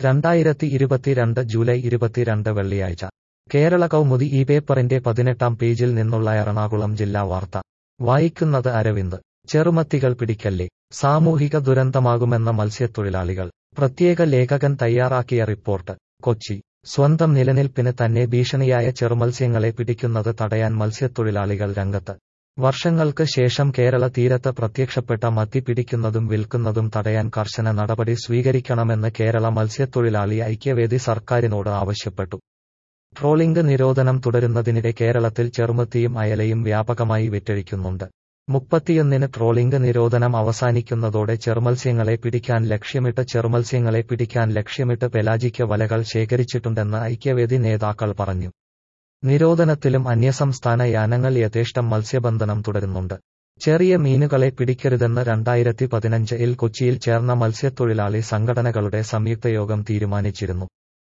രണ്ടായിരത്തി ഇരുപത്തിരണ്ട് ജൂലൈ ഇരുപത്തിരണ്ട് വെള്ളിയാഴ്ച കേരള കൗമുദി ഈ പേപ്പറിന്റെ പതിനെട്ടാം പേജിൽ നിന്നുള്ള എറണാകുളം ജില്ലാ വാർത്ത വായിക്കുന്നത് അരവിന്ദ് ചെറുമത്തികൾ പിടിക്കല്ലേ സാമൂഹിക ദുരന്തമാകുമെന്ന മത്സ്യത്തൊഴിലാളികൾ പ്രത്യേക ലേഖകൻ തയ്യാറാക്കിയ റിപ്പോർട്ട് കൊച്ചി സ്വന്തം നിലനിൽപ്പിന് തന്നെ ഭീഷണിയായ ചെറുമത്സ്യങ്ങളെ പിടിക്കുന്നത് തടയാൻ മത്സ്യത്തൊഴിലാളികൾ രംഗത്ത് വർഷങ്ങൾക്ക് ശേഷം കേരള തീരത്ത് പ്രത്യക്ഷപ്പെട്ട മത്തി പിടിക്കുന്നതും വിൽക്കുന്നതും തടയാൻ കർശന നടപടി സ്വീകരിക്കണമെന്ന് കേരള മത്സ്യത്തൊഴിലാളി ഐക്യവേദി സർക്കാരിനോട് ആവശ്യപ്പെട്ടു ട്രോളിംഗ് നിരോധനം തുടരുന്നതിനിടെ കേരളത്തിൽ ചെറുമത്തിയും അയലയും വ്യാപകമായി വിറ്റഴിക്കുന്നുണ്ട് മുപ്പത്തിയൊന്നിന് ട്രോളിംഗ് നിരോധനം അവസാനിക്കുന്നതോടെ ചെറുമത്സ്യങ്ങളെ പിടിക്കാൻ ലക്ഷ്യമിട്ട് ചെറുമത്സ്യങ്ങളെ പിടിക്കാൻ ലക്ഷ്യമിട്ട് പെലാജിക്ക് വലകൾ ശേഖരിച്ചിട്ടുണ്ടെന്ന് ഐക്യവേദി നേതാക്കൾ പറഞ്ഞു നിരോധനത്തിലും അന്യസംസ്ഥാന യാനങ്ങൾ യഥേഷ്ടം മത്സ്യബന്ധനം തുടരുന്നുണ്ട് ചെറിയ മീനുകളെ പിടിക്കരുതെന്ന് രണ്ടായിരത്തി പതിനഞ്ചിൽ കൊച്ചിയിൽ ചേർന്ന മത്സ്യത്തൊഴിലാളി സംഘടനകളുടെ സംയുക്ത യോഗം തീരുമാനിച്ചിരുന്നു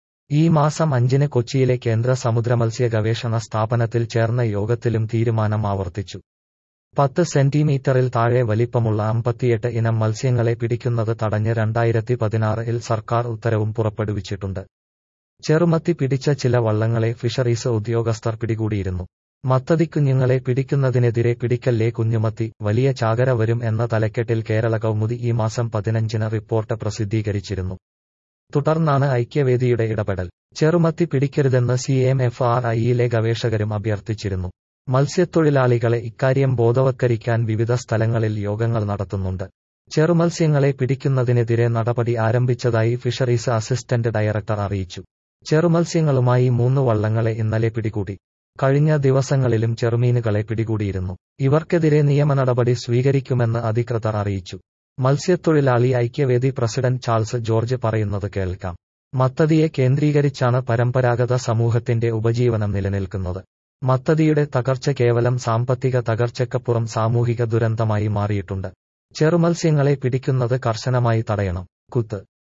ഈ മാസം അഞ്ചിന് കൊച്ചിയിലെ കേന്ദ്ര സമുദ്രമത്സ്യ ഗവേഷണ സ്ഥാപനത്തിൽ ചേർന്ന യോഗത്തിലും തീരുമാനം ആവർത്തിച്ചു പത്ത് സെന്റിമീറ്ററിൽ താഴെ വലിപ്പമുള്ള അമ്പത്തിയെട്ട് ഇനം മത്സ്യങ്ങളെ പിടിക്കുന്നത് തടഞ്ഞ് രണ്ടായിരത്തി പതിനാറിൽ സർക്കാർ ഉത്തരവും പുറപ്പെടുവിച്ചിട്ടുണ്ട് ചെറുമത്തി പിടിച്ച ചില വള്ളങ്ങളെ ഫിഷറീസ് ഉദ്യോഗസ്ഥർ പിടികൂടിയിരുന്നു മത്തതിക്കുഞ്ഞുങ്ങളെ പിടിക്കുന്നതിനെതിരെ പിടിക്കല്ലേ കുഞ്ഞുമത്തി വലിയ ചാകര വരും എന്ന തലക്കെട്ടിൽ കേരള കൗമുദി ഈ മാസം പതിനഞ്ചിന് റിപ്പോർട്ട് പ്രസിദ്ധീകരിച്ചിരുന്നു തുടർന്നാണ് ഐക്യവേദിയുടെ ഇടപെടൽ ചെറുമത്തി പിടിക്കരുതെന്ന് സി എം എഫ് ആർ ഐയിലെ ഗവേഷകരും അഭ്യർത്ഥിച്ചിരുന്നു മത്സ്യത്തൊഴിലാളികളെ ഇക്കാര്യം ബോധവത്കരിക്കാൻ വിവിധ സ്ഥലങ്ങളിൽ യോഗങ്ങൾ നടത്തുന്നുണ്ട് ചെറുമത്സ്യങ്ങളെ പിടിക്കുന്നതിനെതിരെ നടപടി ആരംഭിച്ചതായി ഫിഷറീസ് അസിസ്റ്റന്റ് ഡയറക്ടർ അറിയിച്ചു ചെറുമത്സ്യങ്ങളുമായി മൂന്ന് വള്ളങ്ങളെ ഇന്നലെ പിടികൂടി കഴിഞ്ഞ ദിവസങ്ങളിലും ചെറുമീനുകളെ പിടികൂടിയിരുന്നു ഇവർക്കെതിരെ നിയമ നടപടി സ്വീകരിക്കുമെന്ന് അധികൃതർ അറിയിച്ചു മത്സ്യത്തൊഴിലാളി ഐക്യവേദി പ്രസിഡന്റ് ചാൾസ് ജോർജ് പറയുന്നത് കേൾക്കാം മത്തതിയെ കേന്ദ്രീകരിച്ചാണ് പരമ്പരാഗത സമൂഹത്തിന്റെ ഉപജീവനം നിലനിൽക്കുന്നത് മത്തതിയുടെ തകർച്ച കേവലം സാമ്പത്തിക തകർച്ചക്കപ്പുറം സാമൂഹിക ദുരന്തമായി മാറിയിട്ടുണ്ട് ചെറുമത്സ്യങ്ങളെ പിടിക്കുന്നത് കർശനമായി തടയണം കുത്ത്